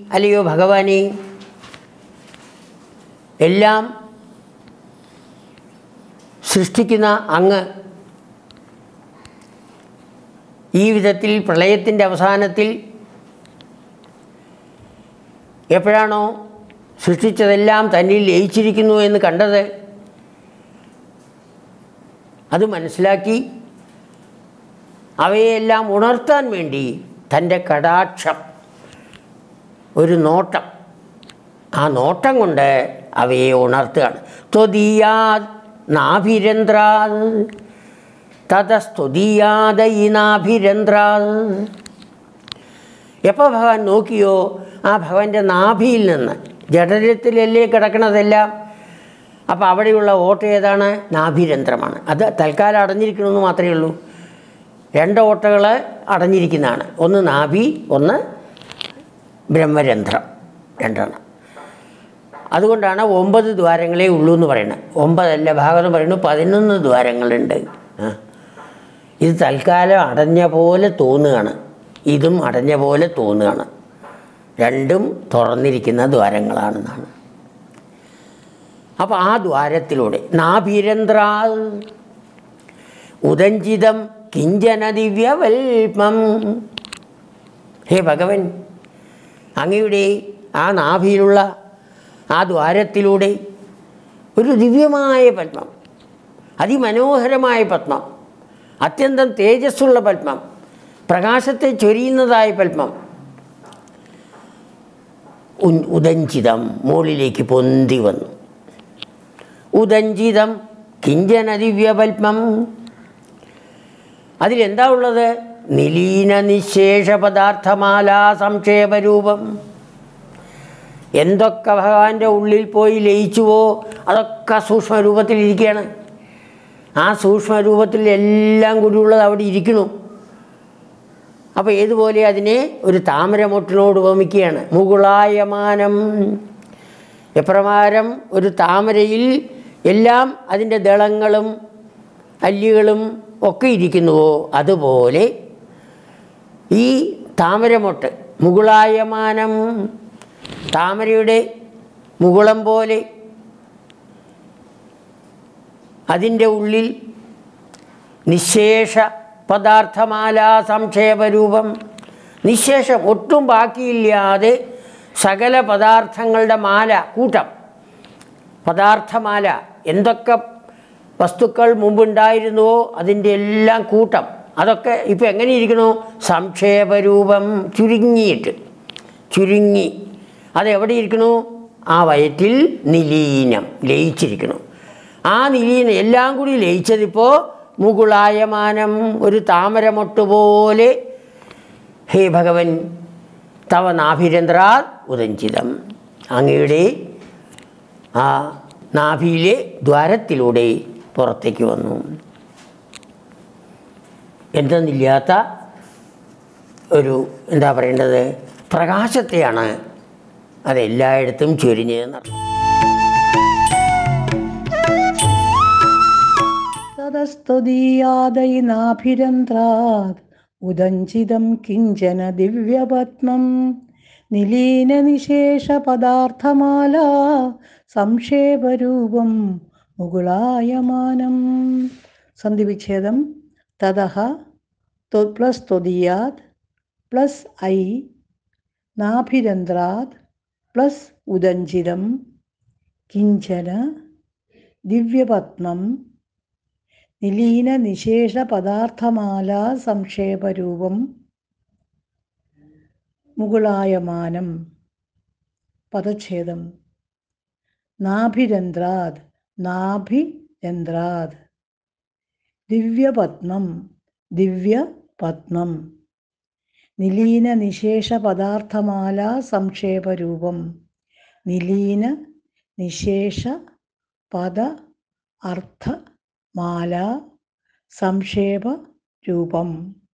അല്ലയോ ഭഗവാനെ എല്ലാം സൃഷ്ടിക്കുന്ന അങ്ങ് ഈ വിധത്തിൽ പ്രളയത്തിൻ്റെ അവസാനത്തിൽ എപ്പോഴാണോ സൃഷ്ടിച്ചതെല്ലാം തന്നിൽ ലയിച്ചിരിക്കുന്നു എന്ന് കണ്ടത് അത് മനസ്സിലാക്കി അവയെല്ലാം ഉണർത്താൻ വേണ്ടി തൻ്റെ കടാക്ഷം ഒരു നോട്ടം ആ നോട്ടം കൊണ്ട് അവയെ ഉണർത്തുകയാണ് ത്വദീയാ നാഭിരന്ധ്രാ തതസ്തുതീയാദ ഈ നാഭിരന്ധ്രാ എപ്പോൾ ഭഗവാൻ നോക്കിയോ ആ ഭഗവാന്റെ നാഭിയിൽ നിന്ന് ജഠരത്തിലല്ലേ കിടക്കണതെല്ലാം അപ്പോൾ അവിടെയുള്ള ഓട്ട ഏതാണ് നാഭിരന്ധ്രമാണ് അത് തൽക്കാലം അടഞ്ഞിരിക്കണമെന്ന് മാത്രമേ ഉള്ളൂ രണ്ട് ഓട്ടകൾ അടഞ്ഞിരിക്കുന്നതാണ് ഒന്ന് നാഭി ഒന്ന് ബ്രഹ്മരന്ധ്രം രണ്ടെണ്ണം അതുകൊണ്ടാണ് ഒമ്പത് ദ്വാരങ്ങളേ ഉള്ളൂ എന്ന് പറയുന്നത് ഒമ്പതല്ല ഭാഗവതം പറയുന്നു പതിനൊന്ന് ദ്വാരങ്ങളുണ്ട് ആ. ഇത് തൽക്കാലം അടഞ്ഞ പോലെ തോന്നുകയാണ് ഇതും അടഞ്ഞ പോലെ തോന്നുകയാണ് രണ്ടും തുറന്നിരിക്കുന്ന ദ്വാരങ്ങളാണെന്നാണ് അപ്പോൾ ആ ദ്വാരത്തിലൂടെ നാഭിരന്ധ്ര ഉദഞ്ചിതം കിഞ്ചന ദിവ്യവൽമം ഹേ ഭഗവൻ അങ്ങയുടെ ആ നാഭിയിലുള്ള ആ ദ്വാരത്തിലൂടെ ഒരു ദിവ്യമായ പത്മം അതിമനോഹരമായ പത്മം അത്യന്തം തേജസ്സുള്ള പത്മം പ്രകാശത്തെ ചൊരിയുന്നതായ പത്മം ഉൻ- ഉദഞ്ചിതം മുകളിലേക്ക് പൊന്തി വന്നു ഉദഞ്ചിതം കിഞ്ചന ദിവ്യപത്മം അതിലെന്താ ഉള്ളത് നിലീന നിശേഷ പദാർത്ഥമാലാ സംക്ഷേപരൂപം എന്തൊക്കെ ഭഗവാന്റെ ഉള്ളിൽ പോയി ലയിച്ചുവോ അതൊക്കെ സൂക്ഷ്മരൂപത്തിലിരിക്കുകയാണ് ആ സൂക്ഷ്മരൂപത്തിൽ എല്ലാം കൂടിയുള്ളത് അവിടെ ഇരിക്കുന്നു അപ്പോൾ ഏതുപോലെ അതിനെ ഒരു താമരമൊട്ടിനോട് ഉപമിക്കുകയാണ് മുകുളായമാനം എപ്രകാരം ഒരു താമരയിൽ എല്ലാം അതിൻ്റെ ദളങ്ങളും അല്ലികളും ഒക്കെ ഇരിക്കുന്നുവോ അതുപോലെ ഈ താമരമൊട്ട് മുകുളായമാനം താമരയുടെ മുകുളം പോലെ അതിൻ്റെ ഉള്ളിൽ നിശേഷ പദാർത്ഥമാലാ സംക്ഷേപരൂപം നിശേഷം ഒട്ടും ബാക്കിയില്ലാതെ സകല പദാർത്ഥങ്ങളുടെ മാല കൂട്ടം പദാർത്ഥമാല എന്തൊക്കെ വസ്തുക്കൾ മുമ്പുണ്ടായിരുന്നുവോ അതിൻ്റെ എല്ലാം കൂട്ടം അതൊക്കെ ഇപ്പോൾ എങ്ങനെ ഇരിക്കണു സംക്ഷേപരൂപം ചുരുങ്ങിയിട്ട് ചുരുങ്ങി അതെവിടെ ഇരിക്കണു ആ വയറ്റിൽ നിലീനം ലയിച്ചിരിക്കണു ആ നിലീനം എല്ലാം കൂടി ലയിച്ചതിപ്പോൾ മുകുളായമാനം ഒരു താമരമൊട്ട് പോലെ ഹേ ഭഗവൻ തവ നാഭിരന്ധ്രാ ഉദഞ്ചിതം അങ്ങയുടെ ആ നാഭിയിലെ ദ്വാരത്തിലൂടെ പുറത്തേക്ക് വന്നു എന്തെന്നില്ലാത്ത ഒരു എന്താ പറയേണ്ടത് പ്രകാശത്തെയാണ് അതെല്ലായിടത്തും ചൊരിഞ്ഞതെന്ന് തതസ്തുതീയാദൈനാഭിരന്ധ്രാത് ഉദഞ്ചിതം കിഞ്ചന ദിവ്യപത്മം നിലീനനിശേഷപദാർത്ഥമാല സംക്ഷേപരൂപം മുകുളായമാനം സന്ധിവിച്ഛേദം തതഃ ത്വ- പ്ലസ് ത്വദീയാത് പ്ലസ് ഐ നാഭിരന്ധ്രാത് പ്ലസ് ഉദഞ്ചിതം കിഞ്ചന ദിവ്യപത്മം നിലീന നിശേഷ പദാർത്ഥമാല സംക്ഷേപരൂപം മുകുളായമാനം പദച്ഛേദം നാഭിരന്ധ്രാത് നാഭിരന്ധ്രാത് ദിവ്യപത്മം ദിവ്യപത്മം നിലീന നിശേഷ പദാർത്ഥമാല സംക്ഷേപരൂപം നിലീന നിശേഷ പദ അർത്ഥ മാല സംക്ഷേപ രൂപം